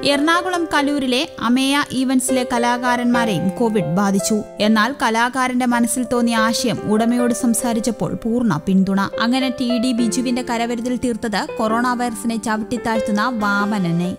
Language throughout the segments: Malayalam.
എറണാകുളം കലൂരിലെ അമേയ ഈവന്റ്സിലെ കലാകാരന്മാരെയും കോവിഡ് ബാധിച്ചു എന്നാൽ കലാകാരന്റെ മനസ്സിൽ തോന്നിയ ആശയം ഉടമയോട് സംസാരിച്ചപ്പോൾ പൂർണ്ണ പിന്തുണ അങ്ങനെ ടി ഡി ബിജുവിന്റെ കരവരുതിൽ തീർത്തത് കൊറോണ വൈറസിനെ ചവിട്ടിത്താഴ്ത്തുന്ന വാമനനെ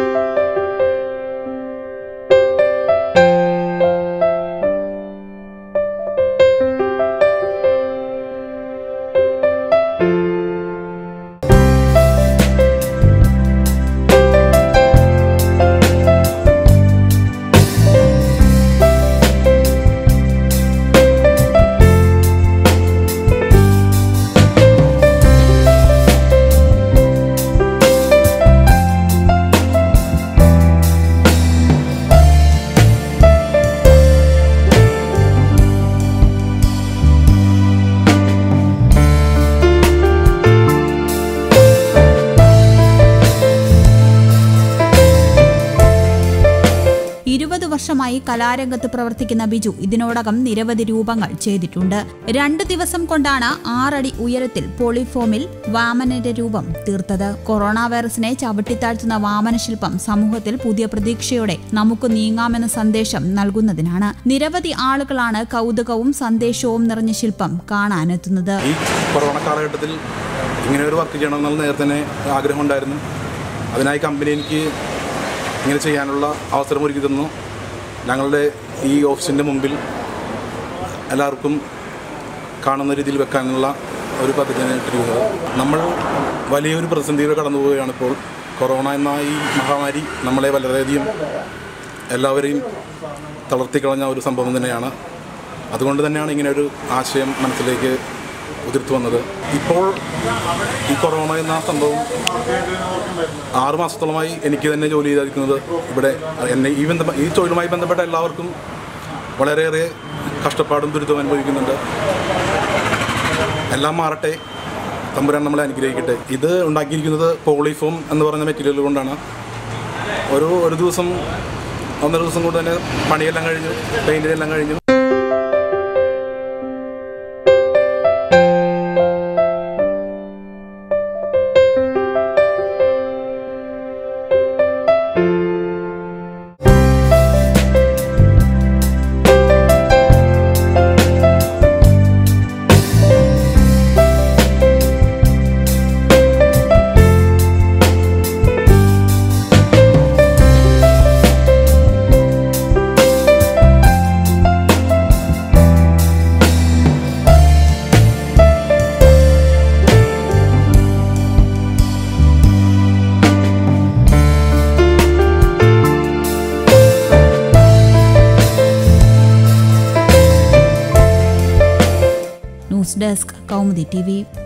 ഇരുപത് വർഷമായി കലാരംഗത്ത് പ്രവർത്തിക്കുന്ന ബിജു ഇതിനോടകം നിരവധി രൂപങ്ങൾ ചെയ്തിട്ടുണ്ട് രണ്ട് ദിവസം കൊണ്ടാണ് ആറടി ഉയരത്തിൽ പോളിഫോമിൽ വാമനന്റെ രൂപം തീർത്തത് കൊറോണ വൈറസിനെ ചവിട്ടിത്താഴ്ത്തുന്ന വാമന ശില്പം സമൂഹത്തിൽ പുതിയ പ്രതീക്ഷയോടെ നമുക്ക് നീങ്ങാമെന്ന സന്ദേശം നൽകുന്നതിനാണ് നിരവധി ആളുകളാണ് കൗതുകവും സന്ദേശവും നിറഞ്ഞ ശില്പം കാണാനെത്തുന്നത് ഈ കൊറോണ കാലഘട്ടത്തിൽ ഇങ്ങനെ ഒരു വർക്ക് ചെയ്യണമെന്നുള്ള നേരത്തെ തന്നെ ആഗ്രഹമുണ്ടായിരുന്നു അതിനായി കമ്പനി എനിക്ക് ഇങ്ങനെ ചെയ്യാനുള്ള അവസരം ഒരുക്കി തന്നു ഞങ്ങളുടെ ഈ ഓഫീസിൻ്റെ മുമ്പിൽ എല്ലാവർക്കും കാണുന്ന രീതിയിൽ വെക്കാനുള്ള ഒരു പദ്ധതിയാണ് ഇട്ടിരിക്കുന്നത് നമ്മൾ വലിയൊരു പ്രതിസന്ധിയിലൂടെ കടന്നു പോവുകയാണ് ഇപ്പോൾ കൊറോണ എന്ന ഈ മഹാമാരി നമ്മളെ വളരെയധികം എല്ലാവരെയും തളർത്തിക്കളഞ്ഞ ഒരു സംഭവം തന്നെയാണ് അതുകൊണ്ട് തന്നെയാണ് ഇങ്ങനെ ഒരു ആശയം മനസ്സിലേക്ക് ഉതിർത്തു വന്നത് ഇപ്പോൾ ഈ കൊറോണ എന്ന സംഭവം ആറ് മാസത്തോളമായി എനിക്ക് തന്നെ ജോലി ചെയ്തിരിക്കുന്നത് ഇവിടെ എന്നെ ഈ ബന്ധ ഈ തൊഴിലുമായി ബന്ധപ്പെട്ട എല്ലാവർക്കും വളരെയേറെ കഷ്ടപ്പാടും ദുരിതവും അനുഭവിക്കുന്നുണ്ട് എല്ലാം മാറട്ടെ തമ്പുരാൻ നമ്മളെ അനുഗ്രഹിക്കട്ടെ ഇത് ഉണ്ടാക്കിയിരിക്കുന്നത് പോളിഫോം എന്ന് പറഞ്ഞ മെറ്റീരിയൽ കൊണ്ടാണ് ഒരു ഒരു ദിവസം ഒന്നര ദിവസം കൊണ്ട് തന്നെ പണിയെല്ലാം കഴിഞ്ഞു പെയിൻറ്റിനെല്ലാം കഴിഞ്ഞു ന്യൂസ് ഡെസ്ക് കൗമുദി ടി